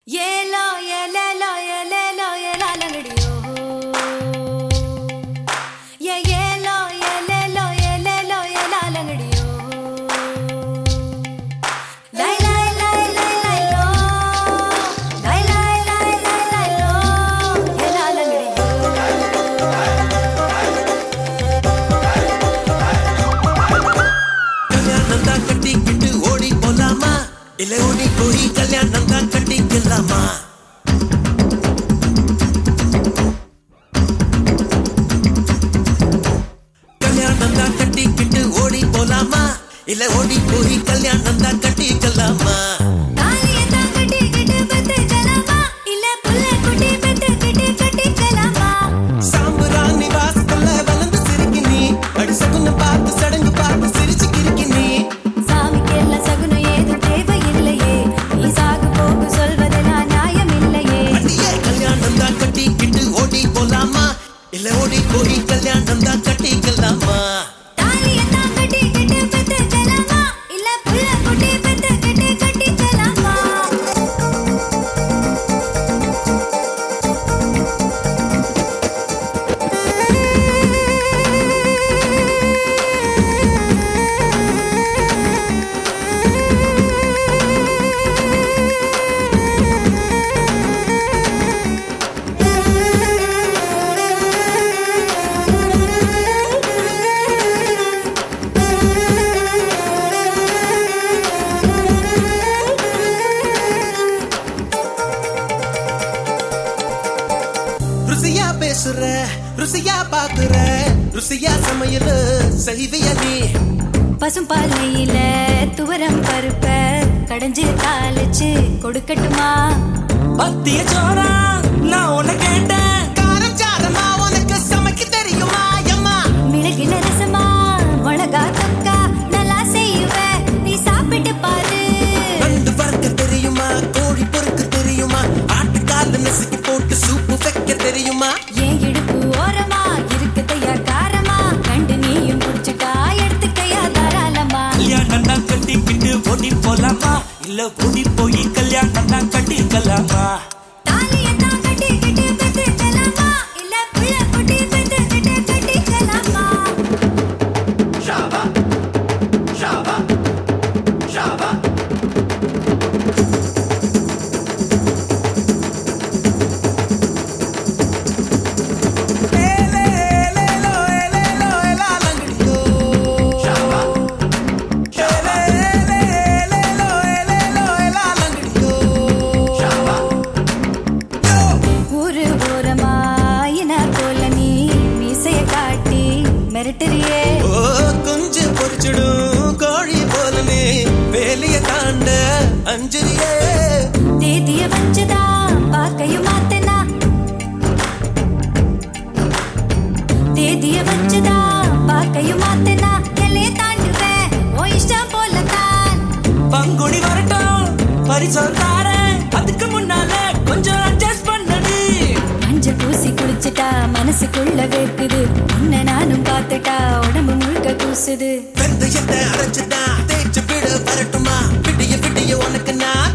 ஏலோ ஏலேலோ ஏலேலோ ஏலாலங்கடியோ ஏ ஏலோ ஏலேலோ ஏலேலோ ஏலாலங்கடியோ லை லை லை லை லைலோ லை லை லை லை லைலோ ஏலாலங்கடியோ கல்யாணம் தான் கட்டிக்கிட்டு ஓடி போலாமா இல்ல ஓடி போய் கல்யாணம் தான் கட்டிக்கலாமா கல்யாணம் தான் கட்டிக்கிட்டு ஓடி போலாமா இல்ல ஓடி போய் கல்யாணம் தான் கட்டிக்கலாமா தாலிய தான் கட்டிக்கிட்டு பெத்துக்கலாமா இல்ல புள்ள குட்டி பெத்துக்கிட்டு கட்டிக்கலாமா சாம்புராணி வாசத்துல வளர்ந்து சிரிக்கி நீ அடிசகுன்னு பார்த்து சடங்கு பார்த்து சிரிச்சு கிறுக்கி நீ சாமிக்கு எல்லாம் சகுனம் ஏதும் தேவையில்லையே நீ சாகு போக்கு சொல்வதெல்லாம் நியாயம் இல்லையே அடியே கல்யாணம் தான் கட்டிக்கிட்டு ஓடி போலாமா இல்ல ஓடி போய் கல்யாணம் தான் கட்டிக்கலாமா தாலிய தான் கட்டிக்கிட்டு பெத்துக்கலாமா இல்ல புள்ள குட்டி பெத்துக்கிட்டு கட்டிக்கலாமா ருசியா பேசுற ருசியா பாக்குற ருசியா சமையல் செய்விய நீ பசும்பால் நெய்யில துவரம் பருப்ப கடைஞ்சு தாளிச்சு கொடுக்கட்டுமா பத்திய சோரா நான் உன்னை கேட்டேன் காரம் சாரமா உனக்கு சமைக்க தெரியுமா அம்மா மிளகு நரசமா மிளகா தொக்கா நல்லா செய்வேன் நீ சாப்பிட்டு பாரு நண்டு வறுக்க தெரியுமா கோழி பொறுக்க தெரியுமா ஆட்டுக்கால நசுக்கி போட்டு சூப்பு வைக்க தெரியுமா ஏன் இடுப்பு ஓரமா இருக்குதையா காரமா கண்டு நீயும் குடிச்சுட்டா எடுத்துக்கையா தாராளமா கல்யாணம் தான் கட்டிக்கிட்டு ஓடி போலாமா இல்ல ஓடி போய் கல்யாணம் தான் கட்டிக்கலாமா தாலிய தான் கட்டிக்கிட்டு பெத்துக்கலாமா இல்ல புள்ள குட்டி பெத்துக்கிட்டு கட்டிக்கலாமா ஊரு ஓரமா இன போல நீ மீசைய காட்டி மிரட்டுறியே ஓ குஞ்சு பொறிச்சிடும் கோழி போலனே வேலைய தாண்ட அஞ்சலியே தேதிய வச்சுதா பார்க்கையும் மாத்தனா தேதிய வச்சுதா பார்க்கையும் மாத்தனா எல்லைய தாண்டுவேன் ஓ இஷ்டம் போலத்தான் பங்குடி வரட்டும் பரிசம் தாரேன் அதுக்கு முன்னால கொஞ்சம் அட்ஜஸ்ட் பண்ணடி மஞ்ச பூசி குளிச்சுட்டா மனசுக்குள்ள வேர்க்குது உன்னை நானும் பார்த்துட்டா உடம்பு முழுக்க கூசுது வெந்தயத்தை அரைச்சுதான் தேய்ச்சு விட வரட்டுமா விடிய விடிய உனக்கு நான்